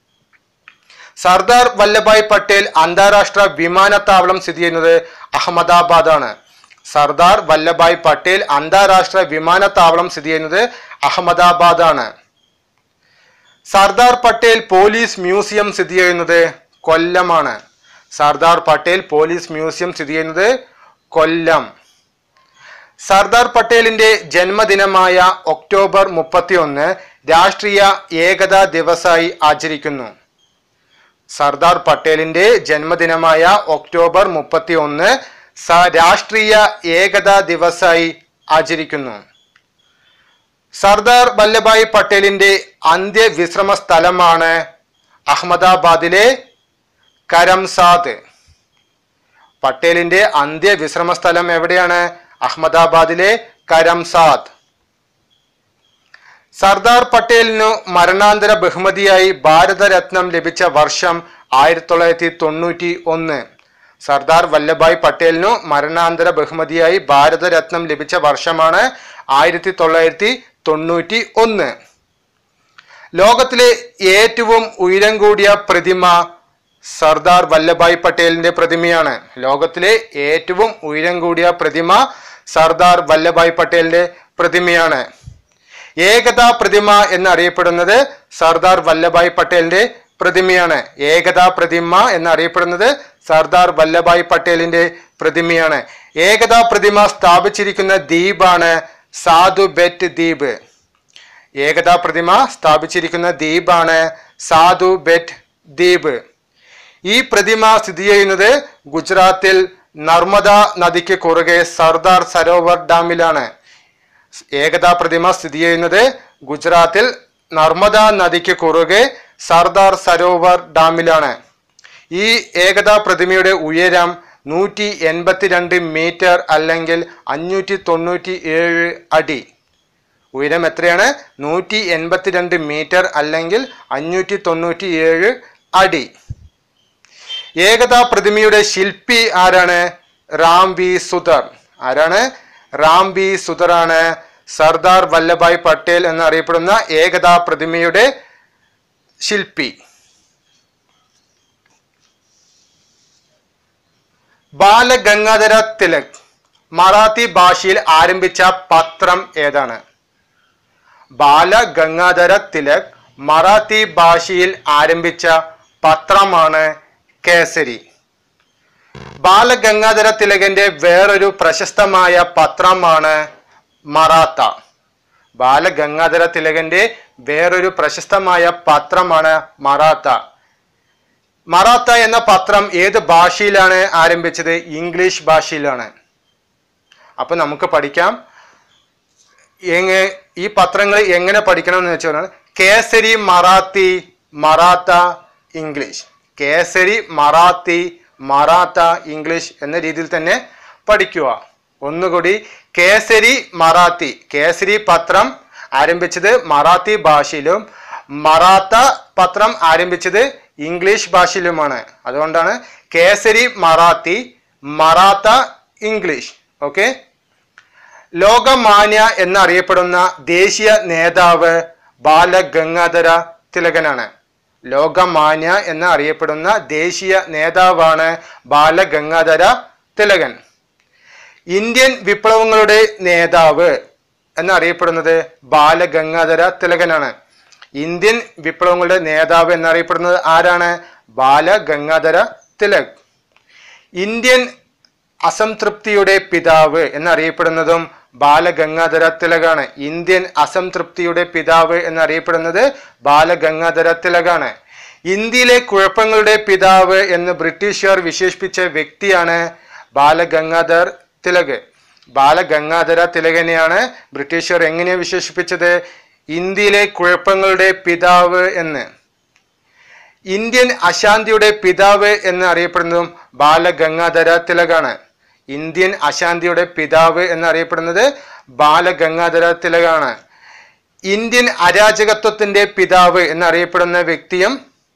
Speaker 1: സർദാർ വല്ലഭായ് പട്ടേൽ അന്താരാഷ്ട്ര വിമാനത്താവളം സ്ഥിതി ചെയ്യുന്നത് അഹമ്മദാബാദാണ് സർദാർ വല്ലഭായ് പട്ടേൽ അന്താരാഷ്ട്ര വിമാനത്താവളം സ്ഥിതി ചെയ്യുന്നത് അഹമ്മദാബാദാണ് സർദാർ പട്ടേൽ പോലീസ് മ്യൂസിയം സ്ഥിതി ചെയ്യുന്നത് കൊല്ലമാണ് സർദാർ പട്ടേൽ പോലീസ് മ്യൂസിയം സ്ഥിതി ചെയ്യുന്നത് കൊല്ലം സർദാർ പട്ടേലിന്റെ ജന്മദിനമായ ഒക്ടോബർ മുപ്പത്തിയൊന്ന് രാഷ്ട്രീയ ഏകതാ ദിവസായി ആചരിക്കുന്നു സർദാർ പട്ടേലിന്റെ ജന്മദിനമായ ഒക്ടോബർ മുപ്പത്തി ഒന്ന് രാഷ്ട്രീയ ഏകതാ ദിവസായി ആചരിക്കുന്നു സർദാർ വല്ലഭായ് പട്ടേലിന്റെ അന്ത്യവിശ്രമ സ്ഥലമാണ് അഹമ്മദാബാദിലെ കരംസാദ് പട്ടേലിന്റെ അന്ത്യവിശ്രമ സ്ഥലം എവിടെയാണ് അഹമ്മദാബാദിലെ കരംസാദ് സർദാർ പട്ടേലിനു മരണാന്തര ബഹുമതിയായി ഭാരതരത്നം ലഭിച്ച വർഷം ആയിരത്തി തൊള്ളായിരത്തി തൊണ്ണൂറ്റി ഒന്ന് സർദാർ വല്ലഭായ് പട്ടേലിനു മരണാന്തര ബഹുമതിയായി ഭാരതരത്നം ലഭിച്ച വർഷമാണ് ആയിരത്തി തൊള്ളായിരത്തി തൊണ്ണൂറ്റി ഒന്ന് ലോകത്തിലെ ഏറ്റവും ഉയരം കൂടിയ പ്രതിമ സർദാർ വല്ലഭായ് പട്ടേലിന്റെ പ്രതിമയാണ് ലോകത്തിലെ ഏറ്റവും ഉയരം കൂടിയ പ്രതിമ സർദാർ വല്ലഭായ് പട്ടേലിന്റെ പ്രതിമയാണ് ഏകതാ പ്രതിമ എന്നറിയപ്പെടുന്നത് സർദാർ വല്ലഭായ് പട്ടേലിന്റെ പ്രതിമയാണ് ഏകതാ പ്രതിമ എന്നറിയപ്പെടുന്നത് സർദാർ വല്ലഭായ് പട്ടേലിന്റെ പ്രതിമയാണ് ഏകതാ പ്രതിമ സ്ഥാപിച്ചിരിക്കുന്ന ദ്വീപാണ് സാധു ബെറ്റ് ദ്വീപ് ഏകതാ പ്രതിമ സ്ഥാപിച്ചിരിക്കുന്ന ദ്വീപാണ് സാധു ബെറ്റ് ദ്വീപ് ഈ പ്രതിമ സ്ഥിതി ചെയ്യുന്നത് ഗുജറാത്തിൽ നർമ്മദ നദിക്ക് കുറുകെ സർദാർ സരോവർ ഡാമിലാണ് ഏകതാ പ്രതിമ സ്ഥിതി ചെയ്യുന്നത് ഗുജറാത്തിൽ നർമ്മദ നദിക്ക് കുറുകെ സർദാർ സരോവർ ഡാമിലാണ് ഈ ഏകതാ പ്രതിമയുടെ ഉയരം നൂറ്റി എൺപത്തിരണ്ട് മീറ്റർ അല്ലെങ്കിൽ അഞ്ഞൂറ്റി തൊണ്ണൂറ്റി ഏഴ് അടി ഉയരം എത്രയാണ് നൂറ്റി എൺപത്തിരണ്ട് മീറ്റർ അല്ലെങ്കിൽ അഞ്ഞൂറ്റി തൊണ്ണൂറ്റി ഏഴ് അടി ഏകതാ പ്രതിമയുടെ ശില്പി ആരാണ് റാം വി സുധർ ആരാണ് റാം വി സുധറാണ് സർദാർ വല്ലഭായ് പട്ടേൽ എന്നറിയപ്പെടുന്ന ഏകതാ പ്രതിമയുടെ ശില്പി ബാലഗംഗാധര തിലക് മറാത്തി ഭാഷയിൽ ആരംഭിച്ച പത്രം ഏതാണ് ബാലഗംഗാധര തിലക് മറാത്തി ഭാഷയിൽ ആരംഭിച്ച പത്രമാണ് കേസരി ബാലഗംഗാധര തിലകന്റെ വേറൊരു പ്രശസ്തമായ പത്രമാണ് മറാത്ത ബാലഗംഗാധര തിലകന്റെ വേറൊരു പ്രശസ്തമായ പത്രമാണ് മറാത്ത മറാത്ത എന്ന പത്രം ഏത് ഭാഷയിലാണ് ആരംഭിച്ചത് ഇംഗ്ലീഷ് ഭാഷയിലാണ് അപ്പൊ നമുക്ക് പഠിക്കാം എങ്ങ ഈ പത്രങ്ങൾ എങ്ങനെ പഠിക്കണം എന്ന് വെച്ചാൽ കേസരി മറാത്തി മറാത്ത ഇംഗ്ലീഷ് കേസരി മറാത്തി മറാത്ത ഇംഗ്ലീഷ് എന്ന രീതിയിൽ തന്നെ പഠിക്കുക ഒന്നുകൂടി കേസരി മറാത്തി കേസരി പത്രം ആരംഭിച്ചത് മറാത്തി ഭാഷയിലും മറാത്ത പത്രം ആരംഭിച്ചത് ഇംഗ്ലീഷ് ഭാഷയിലുമാണ് അതുകൊണ്ടാണ് കേസരി മറാത്തി മറാത്ത ഇംഗ്ലീഷ് ഓക്കെ ലോകമാന്യ എന്നറിയപ്പെടുന്ന ദേശീയ നേതാവ് ബാലഗംഗാധര തിലകനാണ് ലോകമാന്യ എന്ന് അറിയപ്പെടുന്ന ദേശീയ നേതാവാണ് ബാലഗംഗാധര തിലകൻ ഇന്ത്യൻ വിപ്ലവങ്ങളുടെ നേതാവ് എന്നറിയപ്പെടുന്നത് ബാലഗംഗാധര തിലകനാണ് ഇന്ത്യൻ വിപ്ലവങ്ങളുടെ നേതാവ് എന്നറിയപ്പെടുന്നത് ആരാണ് ബാലഗംഗാധര തിലക് ഇന്ത്യൻ അസംതൃപ്തിയുടെ പിതാവ് എന്നറിയപ്പെടുന്നതും ബാലഗംഗാധര തിലകാണ് ഇന്ത്യൻ അസംതൃപ്തിയുടെ പിതാവ് എന്നറിയപ്പെടുന്നത് ബാലഗംഗാധര തിലകാണ് ഇന്ത്യയിലെ കുഴപ്പങ്ങളുടെ പിതാവ് എന്ന് ബ്രിട്ടീഷുകാർ വിശേഷിപ്പിച്ച വ്യക്തിയാണ് ബാലഗംഗാധർ തിലക് ബാലഗംഗാധര തിലകനെയാണ് ബ്രിട്ടീഷുകാർ എങ്ങനെ വിശേഷിപ്പിച്ചത് ഇന്ത്യയിലെ കുഴപ്പങ്ങളുടെ പിതാവ് എന്ന് ഇന്ത്യൻ അശാന്തിയുടെ പിതാവ് എന്ന് അറിയപ്പെടുന്നതും ബാലഗംഗാധര തിലകാണ് ഇന്ത്യൻ അശാന്തിയുടെ പിതാവ് എന്നറിയപ്പെടുന്നത് ബാലഗംഗാധര തിലകാണ് ഇന്ത്യൻ അരാജകത്വത്തിന്റെ പിതാവ് എന്നറിയപ്പെടുന്ന വ്യക്തിയും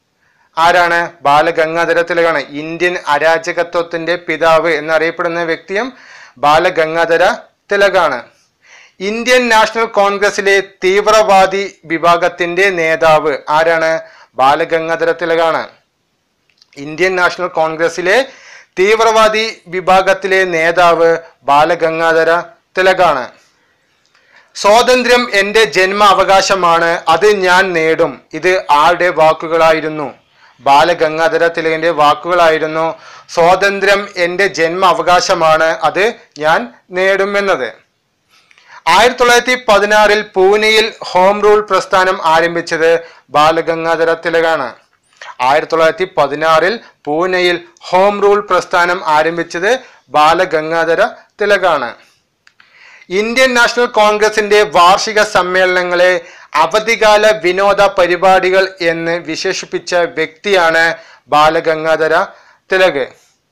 Speaker 1: ആരാണ് ബാലഗംഗാധര തിലകാണ് ഇന്ത്യൻ അരാജകത്വത്തിന്റെ പിതാവ് എന്നറിയപ്പെടുന്ന വ്യക്തിയും ബാലഗംഗാധര തിലകാണ് ഇന്ത്യൻ നാഷണൽ കോൺഗ്രസിലെ തീവ്രവാദി വിഭാഗത്തിന്റെ നേതാവ് ആരാണ് ബാലഗംഗാധര തിലകാണ് ഇന്ത്യൻ നാഷണൽ കോൺഗ്രസിലെ തീവ്രവാദി വിഭാഗത്തിലെ നേതാവ് ബാലഗംഗാധര തിലകാണ് സ്വാതന്ത്ര്യം എൻ്റെ ജന്മ അവകാശമാണ് അത് ഞാൻ നേടും ഇത് ആരുടെ വാക്കുകളായിരുന്നു ബാലഗംഗാധര തിലകന്റെ വാക്കുകളായിരുന്നു സ്വാതന്ത്ര്യം എൻ്റെ ജന്മ അവകാശമാണ് അത് ഞാൻ നേടുമെന്നത് ആയിരത്തി തൊള്ളായിരത്തി പതിനാറിൽ പൂനെയിൽ ഹോം റൂൾ പ്രസ്ഥാനം ആരംഭിച്ചത് ബാലഗംഗാധര തിലകാണ് ആയിരത്തി തൊള്ളായിരത്തി പതിനാറിൽ പൂനെയിൽ ഹോം റൂൾ പ്രസ്ഥാനം ആരംഭിച്ചത് ബാലഗംഗാധര തിലകാണ് ഇന്ത്യൻ നാഷണൽ കോൺഗ്രസിന്റെ വാർഷിക സമ്മേളനങ്ങളെ അവധികാല വിനോദ പരിപാടികൾ എന്ന് വിശേഷിപ്പിച്ച വ്യക്തിയാണ് ബാലഗംഗാധര തിലക്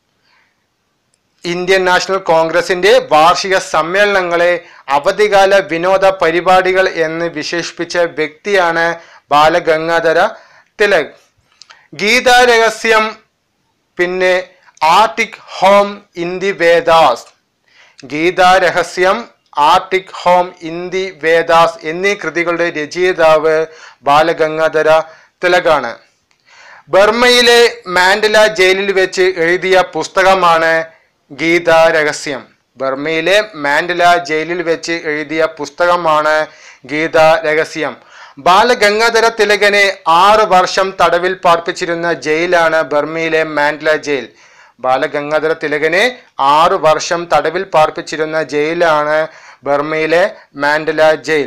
Speaker 1: ഇന്ത്യൻ നാഷണൽ കോൺഗ്രസിന്റെ വാർഷിക സമ്മേളനങ്ങളെ അവധികാല വിനോദ പരിപാടികൾ എന്ന് വിശേഷിപ്പിച്ച വ്യക്തിയാണ് ബാലഗംഗാധര തിലക് ഗീതാ രഹസ്യം പിന്നെ Arctic home in the Vedas Gita രഹസ്യം Arctic home in the Vedas എന്നീ കൃതികളുടെ രചയിതാവ് ബാലഗംഗാധര തിലകാണ് ബർമ്മയിലെ മാൻഡല ജയിലിൽ വെച്ച് എഴുതിയ പുസ്തകമാണ് ഗീതാ രഹസ്യം ബർമ്മയിലെ മാൻഡല ജയിലിൽ വെച്ച് എഴുതിയ പുസ്തകമാണ് ഗീതാ രഹസ്യം ബാലഗംഗാധര തിലകനെ ആറ് വർഷം തടവിൽ പാർപ്പിച്ചിരുന്ന ജയിലാണ് ബർമ്മയിലെ മാൻഡല ജയിൽ ബാലഗംഗാധര തിലകനെ ആറു വർഷം തടവിൽ പാർപ്പിച്ചിരുന്ന ജയിലാണ് ബർമ്മയിലെ മാൻഡല ജയിൽ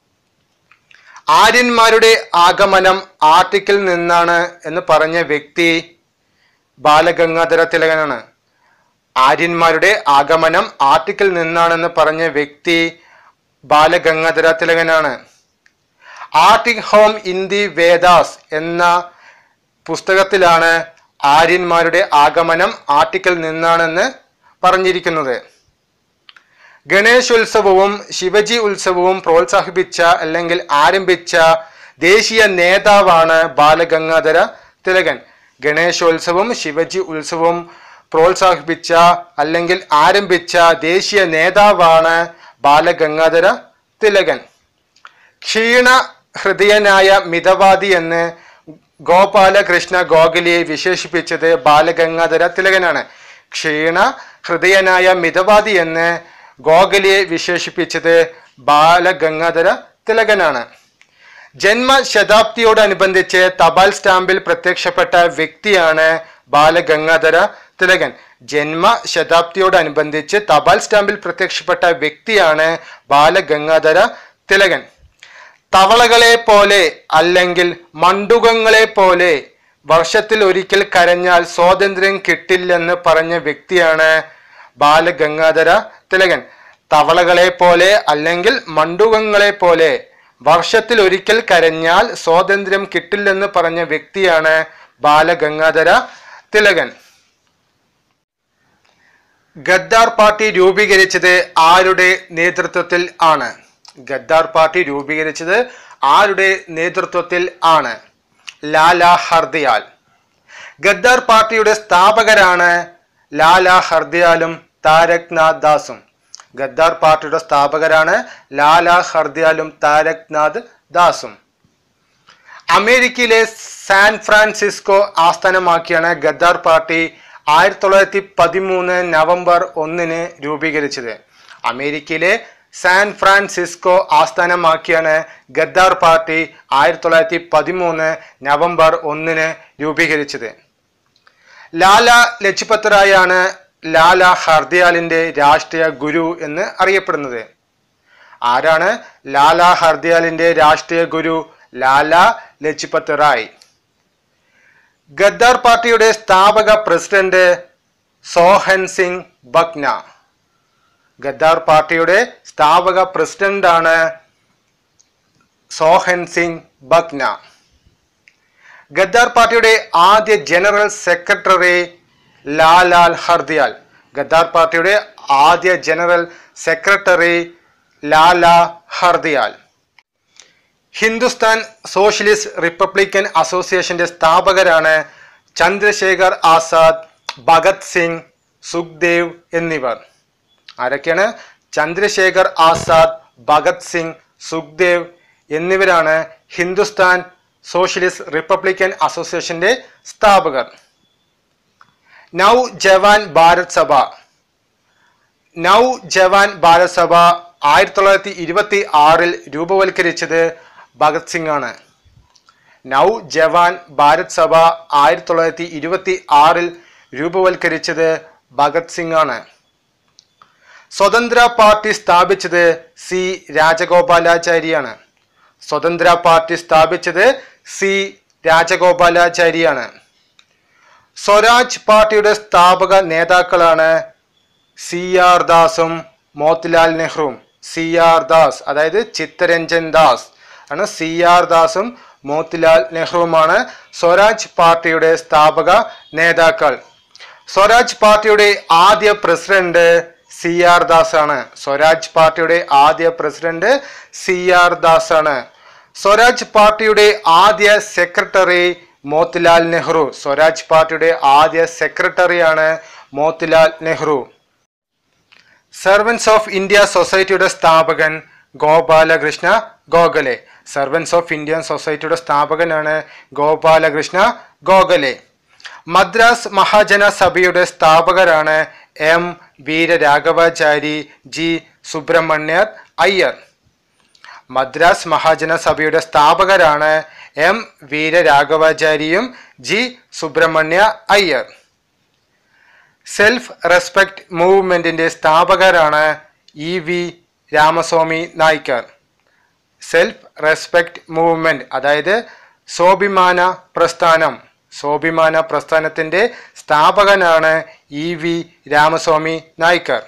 Speaker 1: ആര്യന്മാരുടെ ആഗമനം ആർട്ടിക്കിൽ നിന്നാണ് എന്ന് പറഞ്ഞ വ്യക്തി ബാലഗംഗാധര തിലകനാണ് ആര്യന്മാരുടെ ആഗമനം ആർട്ടിക്കിൽ നിന്നാണെന്ന് പറഞ്ഞ വ്യക്തി ബാലഗംഗാധര തിലകനാണ് Arctic home in the Vedas എന്ന പുസ്തകത്തിലാണ് ആര്യന്മാരുടെ ആഗമനം ആർട്ടിക്കിൽ നിന്നാണെന്ന് പറഞ്ഞിരിക്കുന്നത് ഗണേശോത്സവവും ശിവജി ഉത്സവവും പ്രോത്സാഹിപ്പിച്ച അല്ലെങ്കിൽ ആരംഭിച്ച ദേശീയ നേതാവാണ് ബാലഗംഗാധര തിലകൻ ഗണേശോത്സവവും ശിവജി ഉത്സവവും പ്രോത്സാഹിപ്പിച്ച അല്ലെങ്കിൽ ആരംഭിച്ച ദേശീയ നേതാവാണ് ബാലഗംഗാധര തിലകൻ ക്ഷീണ ഹൃദയനായ മിതവാദി എന്ന് ഗോപാലകൃഷ്ണ ഗോഖലെയെ വിശേഷിപ്പിച്ചത് ബാലഗംഗാധര തിലകനാണ് ക്ഷീണ ഹൃദയനായ മിതവാദി എന്ന് ഗോഖലെയെ വിശേഷിപ്പിച്ചത് ബാലഗംഗാധര തിലകനാണ് ജന്മശതാബ്ദിയോടനുബന്ധിച്ച് തപാൽ സ്റ്റാമ്പിൽ പ്രത്യക്ഷപ്പെട്ട വ്യക്തിയാണ് ബാലഗംഗാധര തിലകൻ ജന്മശതാബ്ദിയോടനുബന്ധിച്ച് തപാൽ സ്റ്റാമ്പിൽ പ്രത്യക്ഷപ്പെട്ട വ്യക്തിയാണ് ബാലഗംഗാധര തിലകൻ തവളകളെ പോലെ അല്ലെങ്കിൽ മണ്ടുകങ്ങളെ പോലെ വർഷത്തിൽ ഒരിക്കൽ കരഞ്ഞാൽ സ്വാതന്ത്ര്യം കിട്ടില്ലെന്ന് പറഞ്ഞ വ്യക്തിയാണ് ബാലഗംഗാധര തിലകൻ തവളകളെ പോലെ അല്ലെങ്കിൽ മണ്ടുകങ്ങളെ പോലെ വർഷത്തിൽ ഒരിക്കൽ കരഞ്ഞാൽ സ്വാതന്ത്ര്യം കിട്ടില്ലെന്ന് പറഞ്ഞ വ്യക്തിയാണ് ബാലഗംഗാധര തിലകൻ ഗദ്ദാർ പാർട്ടി രൂപീകരിച്ചത് ആരുടെ നേതൃത്വത്തിൽ ആണ് ഗദ്ദാർ പാർട്ടി രൂപീകരിച്ചത് ആരുടെ നേതൃത്വത്തിൽ ആണ് ലാല ഹർദിയാൽ ഗദ്ദാർ പാർട്ടിയുടെ സ്ഥാപകരാണ് ലാല ഹർദിയാലും താരക് നാഥ് ദാസും ഗദ്ദാർ പാർട്ടിയുടെ സ്ഥാപകരാണ് ലാല ഹർദിയാലും താരക് നാഥ് ദാസും അമേരിക്കയിലെ സാൻ ഫ്രാൻസിസ്കോ ആസ്ഥാനമാക്കിയാണ് ഗദ്ദാർ പാർട്ടി ആയിരത്തി തൊള്ളായിരത്തി പതിമൂന്ന് നവംബർ ഒന്നിന് രൂപീകരിച്ചത് അമേരിക്കയിലെ സാൻ ഫ്രാൻസിസ്കോ ആസ്ഥാനമാക്കിയാണ് ഗദ്ദാർ പാർട്ടി ആയിരത്തി തൊള്ളായിരത്തി പതിമൂന്ന് നവംബർ ഒന്നിന് രൂപീകരിച്ചത് ലാല ലജ്പത് റായാണ് ലാല ഹർദിയാലിന്റെ രാഷ്ട്രീയ ഗുരു എന്ന് അറിയപ്പെടുന്നത് ആരാണ് ലാല ഹർദിയാലിന്റെ രാഷ്ട്രീയ ഗുരു ലാല ലജ്പത് റായ് ഗദ്ദാർ പാർട്ടിയുടെ സ്ഥാപക പ്രസിഡന്റ് സോഹൻ സിംഗ് ബക്ന ഗദ്ദാർ പാർട്ടിയുടെ സ്ഥാപക പ്രസിഡന്റാണ് സോഹൻ സിംഗ് ബക്ന ഗദ്ദാർ പാർട്ടിയുടെ ആദ്യ ജനറൽ സെക്രട്ടറി ലാലാൽ ഹർദിയാൽ ഗദ്ദാർ പാർട്ടിയുടെ ആദ്യ general secretary Lala Hardayal Hindustan socialist republican അസോസിയേഷന്റെ സ്ഥാപകരാണ് ചന്ദ്രശേഖർ ആസാദ് ഭഗത് സിംഗ് സുഖ്ദേവ് എന്നിവർ ആരൊക്കെയാണ് ചന്ദ്രശേഖർ ആസാദ് ഭഗത് സിംഗ് സുഖ്ദേവ് എന്നിവരാണ് ഹിന്ദുസ്ഥാൻ സോഷ്യലിസ്റ്റ് റിപ്പബ്ലിക്കൻ അസോസിയേഷന്റെ സ്ഥാപകർ നൗ ജവാൻ ഭാരത് സഭ നൗ ജവാൻ ഭാരത് സഭ ആയിരത്തി തൊള്ളായിരത്തി ഇരുപത്തി ആറിൽ രൂപവൽക്കരിച്ചത് ഭഗത് സിംഗ് ആണ് നൗ ജവാൻ ഭാരത് സഭ ആയിരത്തി തൊള്ളായിരത്തി ഇരുപത്തി ആറിൽ രൂപവൽക്കരിച്ചത് ഭഗത് സിംഗ് ആണ് സ്വതന്ത്ര പാർട്ടി സ്ഥാപിച്ചത് സി രാജഗോപാലാചാരിയാണ് സ്വതന്ത്ര പാർട്ടി സ്ഥാപിച്ചത് സി രാജഗോപാലാചാരിയാണ് സ്വരാജ് പാർട്ടിയുടെ സ്ഥാപക നേതാക്കളാണ് സി ആർ ദാസും മോത്തിലാൽ നെഹ്റുവും സി ആർ ദാസ് അതായത് ചിത്തരഞ്ജൻ ദാസ് ആണ് സി ആർ ദാസും മോത്തിലാൽ നെഹ്റുവുമാണ് സ്വരാജ് പാർട്ടിയുടെ സ്ഥാപക നേതാക്കൾ സ്വരാജ് പാർട്ടിയുടെ ആദ്യ പ്രസിഡന്റ് സി ആർ ദാസ് ആണ് സ്വരാജ് പാർട്ടിയുടെ ആദ്യ പ്രസിഡന്റ് സി ആർ ദാസ് ആണ് സ്വരാജ് പാർട്ടിയുടെ ആദ്യ സെക്രട്ടറി മോത്തിലാൽ നെഹ്റു സ്വരാജ് പാർട്ടിയുടെ ആദ്യ സെക്രട്ടറിയാണ് Motilal Nehru servants of India സൊസൈറ്റിയുടെ സ്ഥാപകൻ Gopalakrishna Gokhale servants of Indian സൊസൈറ്റിയുടെ സ്ഥാപകനാണ് ഗോപാലകൃഷ്ണ ഗോഖലെ മദ്രാസ് മഹാജന സഭയുടെ സ്ഥാപകരാണ് എം വീരരാഘവാചാരി ജി സുബ്രഹ്മണ്യർ അയ്യർ മദ്രാസ് മഹാജന സഭയുടെ സ്ഥാപകരാണ് എം വീരരാഘവാചാരിയും G Subrahmanya Iyer self respect മൂവ്മെന്റിന്റെ സ്ഥാപകരാണ് E V Ramaswamy Naicker self respect movement അതായത് സ്വാഭിമാന പ്രസ്ഥാനം സ്വാഭിമാന പ്രസ്ഥാനത്തിന്റെ സ്ഥാപകനാണ് ഇ വി രാമസ്വാമി നായ്ക്കർ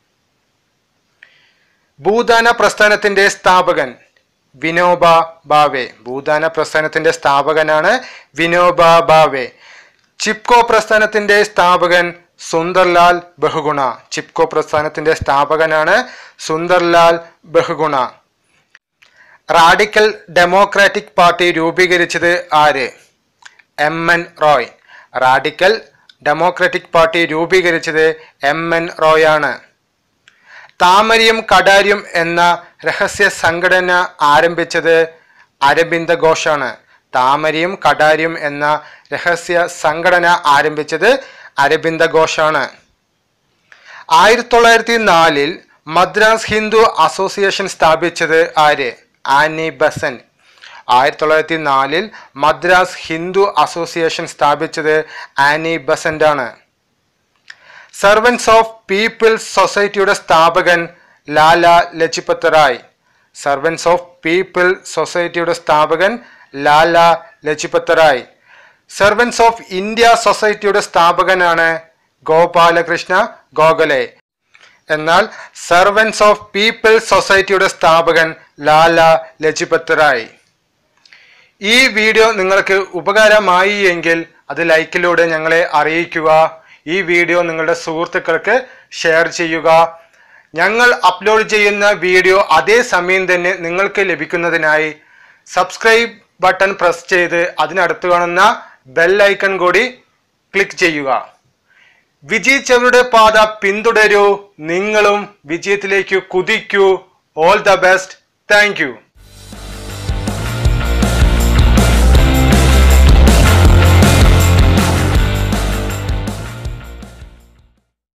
Speaker 1: ഭൂദാന പ്രസ്ഥാനത്തിന്റെ സ്ഥാപകൻ വിനോബ ഭാവെ ഭൂദാന പ്രസ്ഥാനത്തിന്റെ സ്ഥാപകനാണ് വിനോബ ഭാവെ ചിപ്കോ പ്രസ്ഥാനത്തിന്റെ സ്ഥാപകൻ സുന്ദർലാൽ ബഹുഗുണ ചിപ്കോ പ്രസ്ഥാനത്തിന്റെ സ്ഥാപകനാണ് Sunderlal Bahuguna radical democratic party രൂപീകരിച്ചത് ആര് M N Roy radical democratic party രൂപീകരിച്ചത് എം എൻ റോയ് ആണ് താമരയും കടാരിയും എന്ന രഹസ്യ സംഘടന ആരംഭിച്ചത് അരബിന്ദ ഘോഷാണ് താമരയും കടാരിയും എന്ന രഹസ്യ സംഘടന ആരംഭിച്ചത് അരബിന്ദ ഘോഷാണ് ആയിരത്തി തൊള്ളായിരത്തി നാലിൽ മദ്രാസ് ഹിന്ദു അസോസിയേഷൻ സ്ഥാപിച്ചത് ആര് ആനി ബസൻ ആയിരത്തി തൊള്ളായിരത്തി നാലിൽ മദ്രാസ് ഹിന്ദു അസോസിയേഷൻ സ്ഥാപിച്ചത് ആനി ബസന്റ് ആണ് സർവൻസ് ഓഫ് പീപ്പിൾസ് സൊസൈറ്റിയുടെ സ്ഥാപകൻ Lala Lajpat Rai servants of people സൊസൈറ്റിയുടെ സ്ഥാപകൻ Lala Lajpat Rai servants of India സൊസൈറ്റിയുടെ സ്ഥാപകനാണ് ഗോപാലകൃഷ്ണ ഗോഖലെ എന്നാൽ സർവൻസ് ഓഫ് പീപ്പിൾ സൊസൈറ്റിയുടെ സ്ഥാപകൻ ലാല ലജ്പത് റായ് ഈ വീഡിയോ നിങ്ങൾക്ക് ഉപകാരമായി എങ്കിൽ അത് ലൈക്കിലൂടെ ഞങ്ങളെ അറിയിക്കുക ഈ വീഡിയോ നിങ്ങളുടെ സുഹൃത്തുക്കൾക്ക് ഷെയർ ചെയ്യുക ഞങ്ങൾ അപ്ലോഡ് ചെയ്യുന്ന വീഡിയോ അതേ സമയം തന്നെ നിങ്ങൾക്ക് ലഭിക്കുന്നതിനായി സബ്സ്ക്രൈബ് ബട്ടൺ പ്രസ് ചെയ്ത് അതിനടുത്ത് കാണുന്ന ബെൽ ഐക്കൺ കൂടി ക്ലിക്ക് ചെയ്യുക വിജയിച്ചവരുടെ പാത പിന്തുടരൂ നിങ്ങളും വിജയത്തിലേക്ക് കുതിക്കൂ ഓൾ ദ ബെസ്റ്റ് താങ്ക്